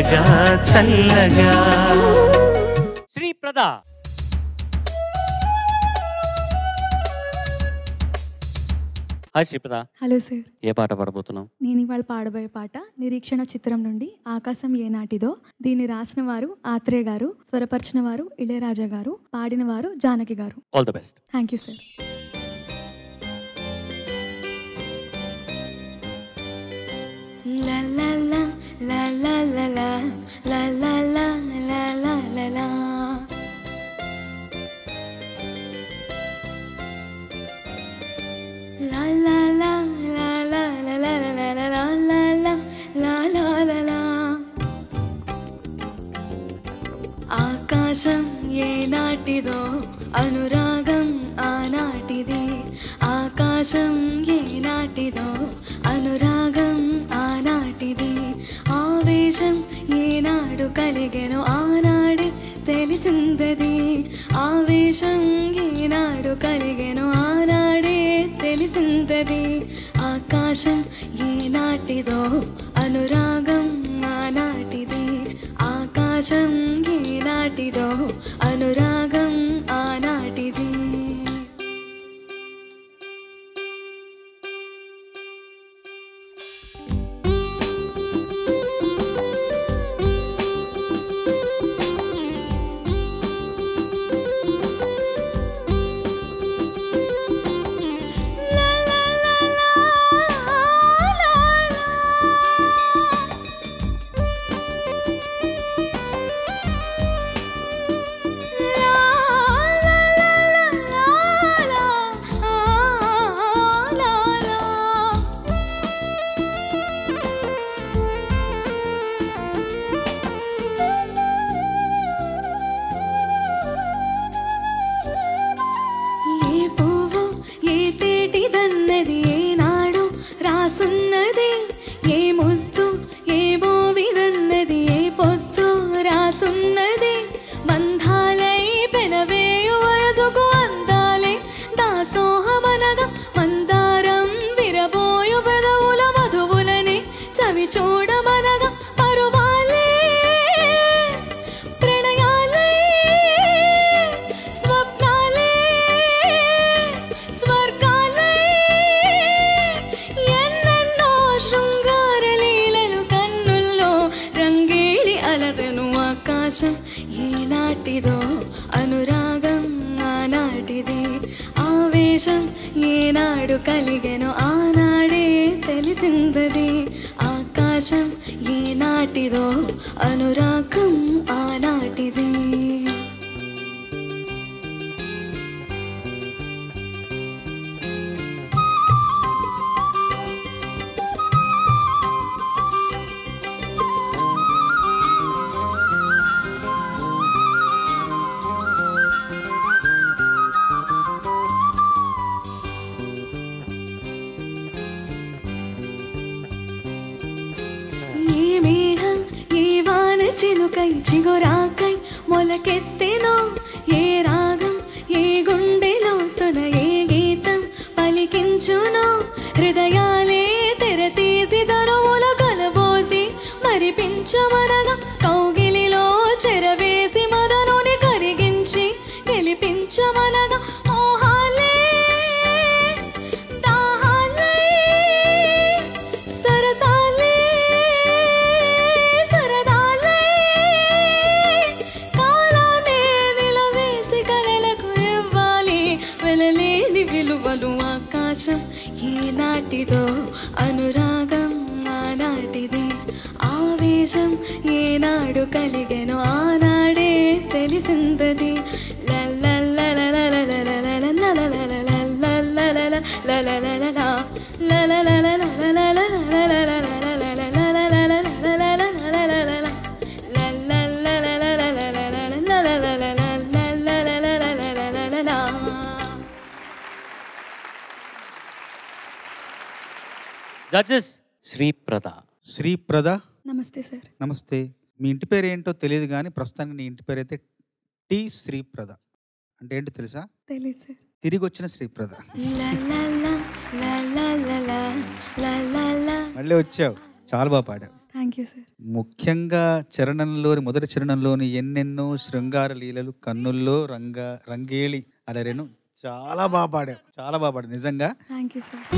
చల్లగా చల్లగా Sriprada hi Sriprada hello sir ఏ పాట పాడబోతున్నావు నేను ఇవాళ పాడబోయే పాట నిరీక్షణ చిత్రం నుండి ఆకాశం ఏనాటిదో దీన్ని రాసిన వారు ఆత్రేయ గారు స్వరపరిచిన వారు ఇళయరాజా గారు పాడిన వారు Janaki garu all the best thank you sir La la la la la la la la la la la la la la La la la la la la la la la la la la la la la la ఆకాశం ఏనాటిదో అనురాగం ఆనాటిది ఆకాశం ఏనాటిదో అనురాగం ఆనాటిది ఆవేశం ఏనాడు కలిగెను ఆనాడే తెలిసిందది ఆవేశం ఏనాడు కలిగెను ఆనాడే తెలిసిందది ఆకాశం ఏనాటిదో అనురాగం ఆనాటిది ఆకాశం ఏనాటిదో అనురాగం ఆనాటిది ఏ పువ్వు ఏ తేటిదన్నది ఏనాడు రాసున్నది ఏ ముద్దు ఏ బోవిదన్నది ఏ పొద్దు రాసున్నది బంధాలై పెనవేయు వయసుకు అందాలే దాసోహమనగా మందారం విరబోయు పెదవుల మధువులని చవి చూడమనగా పరువాలే ప్రణయాలే స్వప్నాలే స్వర్గాలే ఎన్నెన్నో శృంగార లీలలు కన్నుల్లో రంగేళి అలదను ఆకాశం ఏనాటిదో అనురాగం ఆనాటిది ఆవేశం ఏనాడు కలిగెను ఆనాడే తెలిసిందది ఆకాశం ఏనాటిదో అనురాగం ఆనాటిది ఏ మేఘం ఏ వాన చిలుకై చిగురాకై మొలకెత్తెనో ఏ రాగం ఏ గుండెలోతున ఏ గీతం పలికించునో హృదయాలే తెర తీసి దరువుల కలబోసి మరిపించమనగా కౌగిలిలో చెరవేసి మదనుని కరిగించి గెలిపించమనగా మోహాలే దాహాలే సరసాలే సరదాలే కాలానే నిలవేసి కలలకు ఇవ్వాలి వెలలేని విలువలు ఆకాశం ఏనాటిదో అనురాగం ఆనాటిది ఆవేశం ఏనాడు కలిగెను ఆనాడే తెలిసిందది జడ్జెస్ శ్రీప్రద శ్రీప్రద నమస్తే సార్ నమస్తే మీ ఇంటి పేరు ఏంటో తెలియదు కానీ ప్రస్తుతానికి నీ ఇంటి పేరు అయితే టి శ్రీప్రద అంటే ఏంటో తెలుసా తెలియదు సార్ తిరిగి వచ్చిన శ్రీప్రద లా లా లా లా లా లా లా లా లా మళ్ళీ వచ్చావు చాలా బాగా పాడావు థ్యాంక్ థ్యాంక్ యూ సార్ ముఖ్యంగా చరణంలోని మొదటి చరణంలోని ఎన్నెన్నో శృంగార లీలలు కన్నుల్లో రంగ రంగేళి అలరెను చాలా బాగా పాడావు చాలా బాగా పాడావు నిజంగా థ్యాంక్ యూ సార్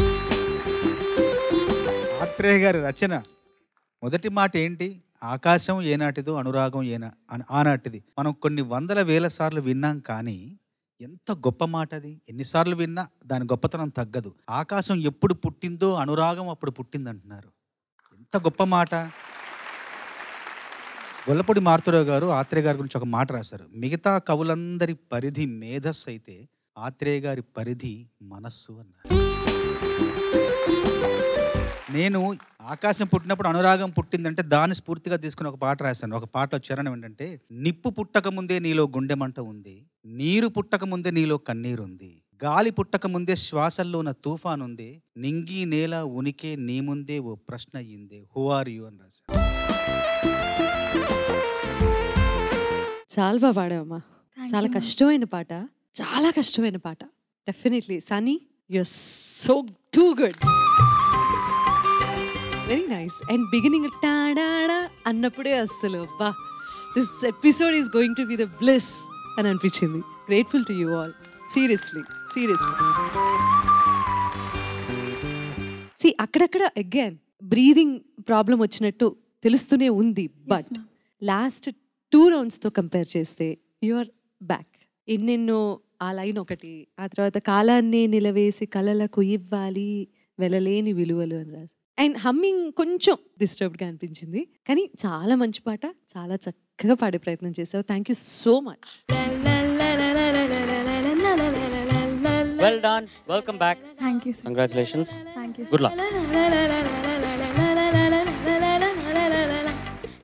ఆత్రేయ గారి రచన మొదటి మాట ఏంటి ఆకాశం ఏనాటిదో అనురాగం ఏనా అన- ఆనాటిది మనం కొన్ని వందల వేల సార్లు విన్నాం కానీ ఎంత గొప్ప మాట అది ఎన్నిసార్లు విన్నా దాని గొప్పతనం తగ్గదు ఆకాశం ఎప్పుడు పుట్టిందో అనురాగం అప్పుడు పుట్టింది అంటున్నారు ఎంత గొప్ప మాట గొల్లపూడి మారుతురావు గారు ఆత్రేయ గారి గురించి ఒక మాట రాశారు మిగతా కవులందరి పరిధి మేధస్సు అయితే ఆత్రేయ గారి పరిధి మనస్సు అన్నారు నేను ఆకాశం పుట్టినప్పుడు అనురాగం పుట్టిందంటే దాన్ని స్ఫూర్తిగా తీసుకుని ఒక పాట రాశాను ఒక పాటలో చరణం ఏంటంటే నిప్పు పుట్టక ముందే నీలో గుండె మంట ఉంది నీరు పుట్టక ముందే నీలో కన్నీరు ఉంది గాలి పుట్టక ముందే శ్వాసల్లో ఉన్న తుఫాన్ ఉంది నింగి నేల ఉనికే నీ ముందే ఓ ప్రశ్న అయ్యిందే హూ ఆర్ యు అని రాశాను చాలా బాగా పాడావమ్మా Thank చాలా you, ma'am. కష్టమైన పాట చాలా కష్టమైన పాట definitely sunny your so too good very nice and beginning tada అన్నప్పుడే అస్సలు బా this episode is going to be the bless అని అనిపించింది grateful to you all seriously seriously సి అక్కడక్కడ అగైన్ బ్రీదింగ్ ప్రాబ్లం వచ్చినట్టు తెలుస్తూనే ఉంది బట్ ma'am. లాస్ట్ టూ రౌండ్స్తో కంపేర్ చేస్తే యువర్ బ్యాక్ ఎన్నెన్నో ఆ లైన్ ఒకటి ఆ తర్వాత కాలాన్నే నిలవేసి కలలకు ఇవ్వాలి వెలలేని విలువలు అని రాసి అండ్ హమ్మింగ్ కొంచెం డిస్టర్బ్డ్గా అనిపించింది కానీ చాలా మంచి పాట చాలా చక్కగా పాడే ప్రయత్నం చేసావు thank you so much well done welcome back thank you sir congratulations thank you good luck